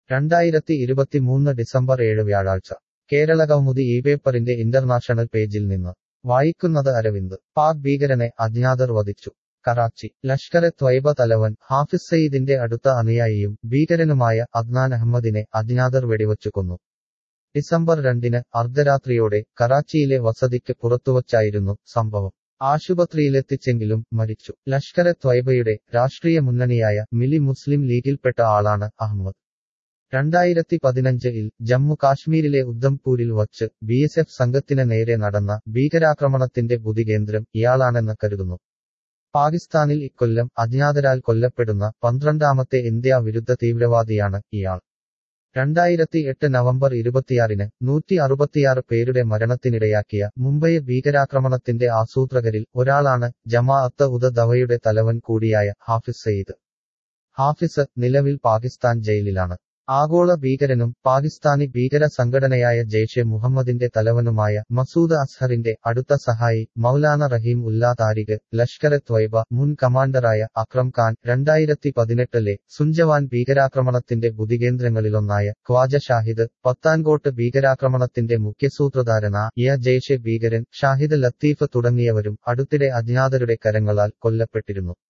രണ്ടായിരത്തി ഇരുപത്തിമൂന്ന് ഡിസംബർ ഏഴ് വ്യാഴാഴ്ച കേരളകൗമുദി ഈ പേപ്പറിന്റെ ഇന്റർനാഷണൽ പേജിൽ നിന്ന് വായിക്കുന്നത് അരവിന്ദ് പാക് ഭീകരനെ അജ്ഞാതർ വധിച്ചു കറാച്ചി ലഷ്കറെ ത്വയ്ബ തലവൻ ഹാഫിസ് സയ്യിദിന്റെ അടുത്ത അനുയായിയും ഭീകരനുമായ അദ്നാൻ അഹമ്മദിനെ അജ്ഞാതർ വെടിവച്ചു കൊന്നു ഡിസംബർ രണ്ടിന് അർദ്ധരാത്രിയോടെ കറാച്ചിയിലെ വസതിക്ക് പുറത്തുവച്ചായിരുന്നു സംഭവം ആശുപത്രിയിലെത്തിച്ചെങ്കിലും മരിച്ചു ലഷ്കറെ ത്വയ്ബയുടെ രാഷ്ട്രീയ മുന്നണിയായ മിലി മുസ്ലിം ലീഗിൽപ്പെട്ട ആളാണ് അഹമ്മദ് രണ്ടായിരത്തി പതിനഞ്ചിൽ ജമ്മു കാശ്മീരിലെ ഉദ്ധംപൂരിൽ വച്ച് ബി എസ് എഫ് സംഘത്തിന് നേരെ നടന്ന ഭീകരാക്രമണത്തിന്റെ ബുദ്ധികേന്ദ്രം ഇയാളാണെന്ന് കരുതുന്നു പാകിസ്ഥാനിൽ ഇക്കൊല്ലം അജ്ഞാതരാൽ കൊല്ലപ്പെടുന്ന പന്ത്രണ്ടാമത്തെ ഇന്ത്യ വിരുദ്ധ തീവ്രവാദിയാണ് ഇയാൾ രണ്ടായിരത്തി എട്ട് നവംബർ ഇരുപത്തിയാറിന് നൂറ്റി അറുപത്തിയാറ് പേരുടെ മരണത്തിനിടയാക്കിയ മുംബൈ ഭീകരാക്രമണത്തിന്റെ ആസൂത്രകരിൽ ഒരാളാണ് ജമാഅത്ത് ഉദ ദവയുടെ തലവൻ കൂടിയായ ഹാഫിസ് സയ്യിദ് ഹാഫിസ് നിലവിൽ പാകിസ്ഥാൻ ജയിലിലാണ് ആഗോള ഭീകരനും പാകിസ്ഥാനി ഭീകര സംഘടനയായ ജെയ്ഷെ മുഹമ്മദിന്റെ തലവനുമായ മസൂദ് അസ്ഹറിന്റെ അടുത്ത സഹായി മൗലാന റഹീം ഉല്ലാ താരിഖ് ലഷ്കറെ ത്വയ്ബ മുൻ കമാൻഡറായ അക്രം ഖാൻ രണ്ടായിരത്തി പതിനെട്ടിലെ സുഞ്ചവാൻ ഭീകരാക്രമണത്തിന്റെ ബുദ്ധികേന്ദ്രങ്ങളിലൊന്നായ ഖ്വാജ ഷാഹിദ് പത്താൻകോട്ട് ഭീകരാക്രമണത്തിന്റെ മുഖ്യസൂത്രധാരനായ ജെയ്ഷെ ഭീകരൻ ഷാഹിദ് ലത്തീഫ് തുടങ്ങിയവരും അടുത്തിടെ അജ്ഞാതരുടെ കരങ്ങളാൽ കൊല്ലപ്പെട്ടിരുന്നു